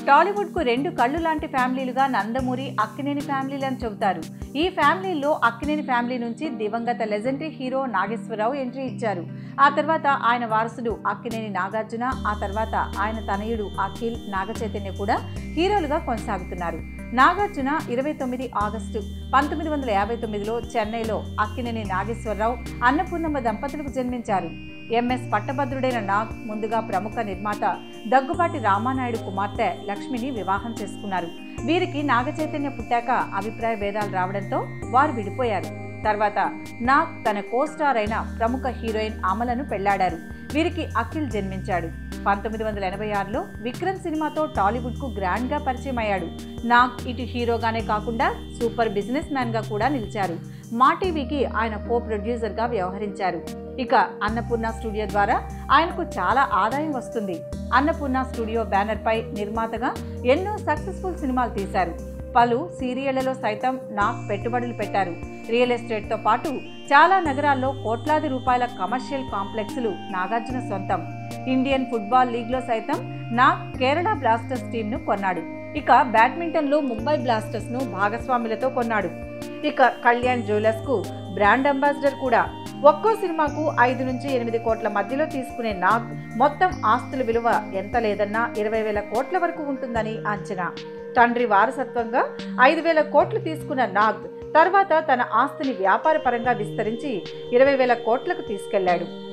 టాలీవుడ్కు రెండు కళ్ళు లాంటి ఫ్యామిలీలుగా నందమూరి అక్కినేని ఫ్యామిలీలు అని చెబుతారు ఈ ఫ్యామిలీలో అక్కినేని ఫ్యామిలీ నుంచి దివంగత లెజెండరీ హీరో నాగేశ్వరరావు ఎంట్రీ ఇచ్చారు ఆ తర్వాత ఆయన వారసుడు అక్కినేని నాగార్జున ఆ తర్వాత ఆయన తనయుడు అఖిల్ నాగచైతన్య కూడా హీరోలుగా కొనసాగుతున్నారు నాగార్జున ఇరవై తొమ్మిది ఆగస్టు పంతొమ్మిది వందల యాభై తొమ్మిదిలో చెన్నైలో అక్కినేని నాగేశ్వరరావు అన్నపూర్ణమ్మ దంపతులకు జన్మించారు ఎంఎస్ పట్టభద్రుడైన నాగ్ ముందుగా ప్రముఖ నిర్మాత దగ్గుబాటి రామానాయుడు కుమార్తె లక్ష్మిని వివాహం చేసుకున్నారు వీరికి నాగచైతన్య పుట్టాక అభిప్రాయ భేదాలు రావడంతో వారు విడిపోయారు తర్వాత నాగ్ తన కో స్టార్ అయిన ప్రముఖ హీరోయిన్ అమలను పెళ్లాడారు వీరికి అఖిల్ జన్మించాడు పంతొమ్మిది వందల ఎనభై ఆరులో విక్రమ్ సినిమాతో టాలీవుడ్కు గ్రాండ్గా పరిచయం అయ్యాడు నాగ్ ఇటు హీరోగానే కాకుండా సూపర్ బిజినెస్ మ్యాన్గా కూడా నిలిచారు మా టీవీకి ఆయన కో ప్రొడ్యూసర్గా వ్యవహరించారు ఇక అన్నపూర్ణ స్టూడియో ద్వారా ఆయనకు చాలా ఆదాయం వస్తుంది అన్నపూర్ణ స్టూడియో బ్యానర్పై నిర్మాతగా ఎన్నో సక్సెస్ఫుల్ సినిమాలు తీశారు పలు సీరియళ్లలో సైతం నాగ్ పెట్టుబడులు పెట్టారు రియల్ ఎస్టేట్తో పాటు చాలా నగరాల్లో కోట్లాది రూపాయల కమర్షియల్ కాంప్లెక్స్లు నాగార్జున సొంతం ఇండియన్ ఫుట్బాల్ లీగ్లో సైతం నాగ్ కేరళ బ్లాస్టర్స్ టీంను కొన్నాడు ఇక బ్యాడ్మింటన్లో ముంబై బ్లాస్టర్స్ను భాగస్వాములతో కొన్నాడు ఇక కళ్యాణ్ జ్యువెలర్స్కు బ్రాండ్ అంబాసిడర్ కూడా ఒక్కో సినిమాకు ఐదు నుంచి ఎనిమిది కోట్ల మధ్యలో తీసుకునే నాగ్ మొత్తం ఆస్తుల విలువ ఎంత లేదన్నా ఇరవై వేల కోట్ల వరకు ఉంటుందని అంచనా తండ్రి వారసత్వంగా ఐదు వేల కోట్లు తీసుకున్న నాగ్ తర్వాత తన ఆస్తిని వ్యాపారపరంగా విస్తరించి ఇరవై వేల కోట్లకు తీసుకెళ్లాడు